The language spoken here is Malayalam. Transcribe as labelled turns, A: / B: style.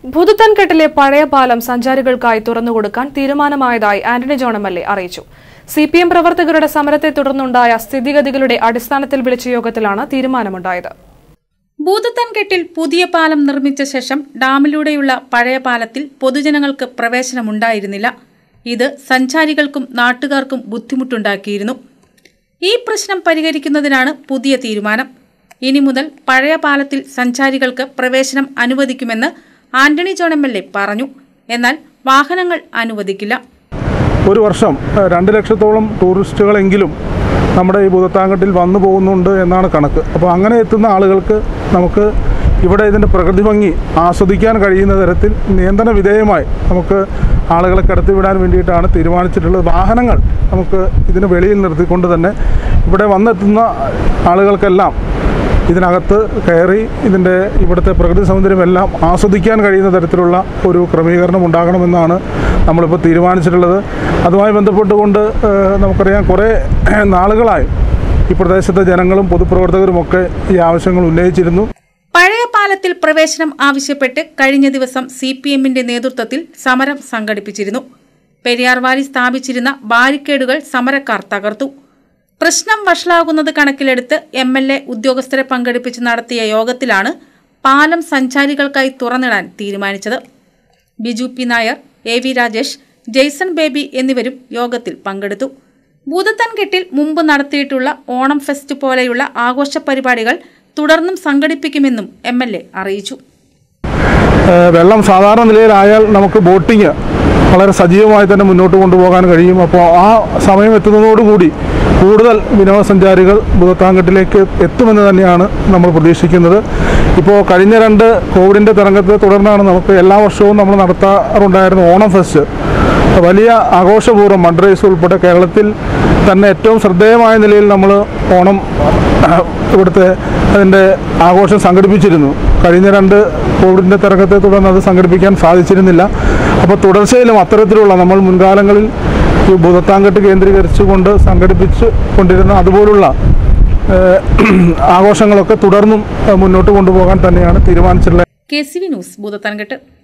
A: ഭൂതത്താൻകെട്ടിലെ പഴയ പാലം സഞ്ചാരികൾക്കായി തുറന്നുകൊടുക്കാൻ തീരുമാനമായതായി Antony John M L A അറിയിച്ചു സി പി എം പ്രവർത്തകരുടെ സമരത്തെ തുടർന്നുണ്ടായ സ്ഥിതിഗതികളുടെ അടിസ്ഥാനത്തിൽ വിളിച്ച യോഗത്തിലാണ് തീരുമാനമുണ്ടായത്
B: ഭൂതത്താൻകെട്ടിൽ പുതിയ പാലം നിർമ്മിച്ച ശേഷം ഡാമിലൂടെയുള്ള പഴയ പാലത്തിൽ പൊതുജനങ്ങൾക്ക് പ്രവേശനമുണ്ടായിരുന്നില്ല ഇത് സഞ്ചാരികൾക്കും നാട്ടുകാർക്കും ബുദ്ധിമുട്ടുണ്ടാക്കിയിരുന്നു ഈ പ്രശ്നം പരിഹരിക്കുന്നതിനാണ് പുതിയ തീരുമാനം ഇനി മുതൽ പഴയ പാലത്തിൽ സഞ്ചാരികൾക്ക് പ്രവേശനം അനുവദിക്കുമെന്ന് Antony John M L A പറഞ്ഞു എന്നാൽ വാഹനങ്ങൾ അനുവദിക്കില്ല
C: ഒരു വർഷം ഏഹ്, രണ്ട് ലക്ഷത്തോളം ടൂറിസ്റ്റുകളെങ്കിലും നമ്മുടെ ഈ ഭൂതത്താങ്കട്ടിൽ വന്നു പോകുന്നുണ്ട് എന്നാണ് കണക്ക് അപ്പോൾ അങ്ങനെ എത്തുന്ന ആളുകൾക്ക് നമുക്ക് ഇവിടെ ഇതിൻ്റെ പ്രകൃതി ഭംഗി ആസ്വദിക്കാൻ കഴിയുന്ന തരത്തിൽ നിയന്ത്രണ വിധേയമായി നമുക്ക് ആളുകളെ കടത്തിവിടാൻ വേണ്ടിയിട്ടാണ് തീരുമാനിച്ചിട്ടുള്ളത് വാഹനങ്ങൾ നമുക്ക് ഇതിന് വെളിയിൽ നിർത്തിക്കൊണ്ട് തന്നെ ഇവിടെ വന്നെത്തുന്ന ആളുകൾക്കെല്ലാം ഇതിനകത്ത് കയറി ഇതിൻ്റെ ഇവിടുത്തെ പ്രകൃതി സൗന്ദര്യമെല്ലാം ആസ്വദിക്കാൻ കഴിയുന്ന തരത്തിലുള്ള ഒരു ക്രമീകരണം ഉണ്ടാകണമെന്നാണ് നമ്മളിപ്പോൾ തീരുമാനിച്ചിട്ടുള്ളത് അതുമായി ബന്ധപ്പെട്ടുകൊണ്ട് ഏഹ്, നമുക്കറിയാം കുറേ നാളുകളായി ഈ പ്രദേശത്തെ ജനങ്ങളും പൊതുപ്രവർത്തകരുമൊക്കെ ഈ ആവശ്യങ്ങൾ ഉന്നയിച്ചിരുന്നു
B: പഴയ പാലത്തിൽ പ്രവേശനം ആവശ്യപ്പെട്ട് കഴിഞ്ഞ ദിവസം സി പി എമ്മിന്റെ നേതൃത്വത്തിൽ സമരം സംഘടിപ്പിച്ചിരുന്നു പെരിയാർ വാലി സ്ഥാപിച്ചിരുന്ന ബാരിക്കേഡുകൾ സമരക്കാർ തകർത്തു പ്രശ്നം വഷളാകുന്നത് കണക്കിലെടുത്ത് എം എൽ എ ഉദ്യോഗസ്ഥരെ പങ്കെടുപ്പിച്ച് നടത്തിയ യോഗത്തിലാണ് പാലം സഞ്ചാരികൾക്കായി തുറന്നിടാൻ തീരുമാനിച്ചത് Biju P Nair A V Rajesh Jaison Baby എന്നിവരും യോഗത്തിൽ പങ്കെടുത്തു ഭൂതത്താൻകെട്ടിൽ മുമ്പ് നടത്തിയിട്ടുള്ള ഓണം ഫെസ്റ്റ് പോലെയുള്ള ആഘോഷ പരിപാടികൾ തുടർന്നും സംഘടിപ്പിക്കുമെന്നും എം എൽ എ അറിയിച്ചു
C: ഏഹ് വെള്ളം സാധാരണ നിലയിലായാൽ നമുക്ക് ബോട്ടിങ് വളരെ സജീവമായി തന്നെ മുന്നോട്ട് കൊണ്ടുപോകാൻ കഴിയും അപ്പോൾ ആ സമയം എത്തുന്നതോടുകൂടി കൂടുതൽ വിനോദസഞ്ചാരികൾ ഭൂതത്താങ്കട്ടിലേക്ക് എത്തുമെന്ന് തന്നെയാണ് നമ്മൾ പ്രതീക്ഷിക്കുന്നത് ഇപ്പോൾ കഴിഞ്ഞ രണ്ട് കോവിഡിൻ്റെ തരംഗത്തെ തുടർന്നാണ് നമുക്ക് എല്ലാ വർഷവും നമ്മൾ നടത്താറുണ്ടായിരുന്ന ഓണം ഫെസ്റ്റ് വലിയ ആഘോഷപൂർവ്വം മഡ്രൈസ് ഉൾപ്പെടെ കേരളത്തിൽ തന്നെ ഏറ്റവും ശ്രദ്ധേയമായ നിലയിൽ നമ്മൾ ഓണം ഇവിടുത്തെ അതിൻ്റെ ആഘോഷം സംഘടിപ്പിച്ചിരുന്നു കഴിഞ്ഞ രണ്ട് കോവിഡിൻ്റെ തരംഗത്തെ തുടർന്ന് അത് സംഘടിപ്പിക്കാൻ സാധിച്ചിരുന്നില്ല അപ്പോൾ തുടർച്ചയിലും അത്തരത്തിലുള്ള നമ്മൾ മുൻകാലങ്ങളിൽ ഈ ഭൂതത്താങ്കെട്ട് കേന്ദ്രീകരിച്ചുകൊണ്ട് സംഘടിപ്പിച്ച് കൊണ്ടിരുന്ന അതുപോലുള്ള ഏഹ്, ആഘോഷങ്ങളൊക്കെ തുടർന്നും ഏഹ്, മുന്നോട്ട് കൊണ്ടുപോകാൻ തന്നെയാണ് തീരുമാനിച്ചിട്ടുള്ളത്
B: K C V news Bhoothathankettu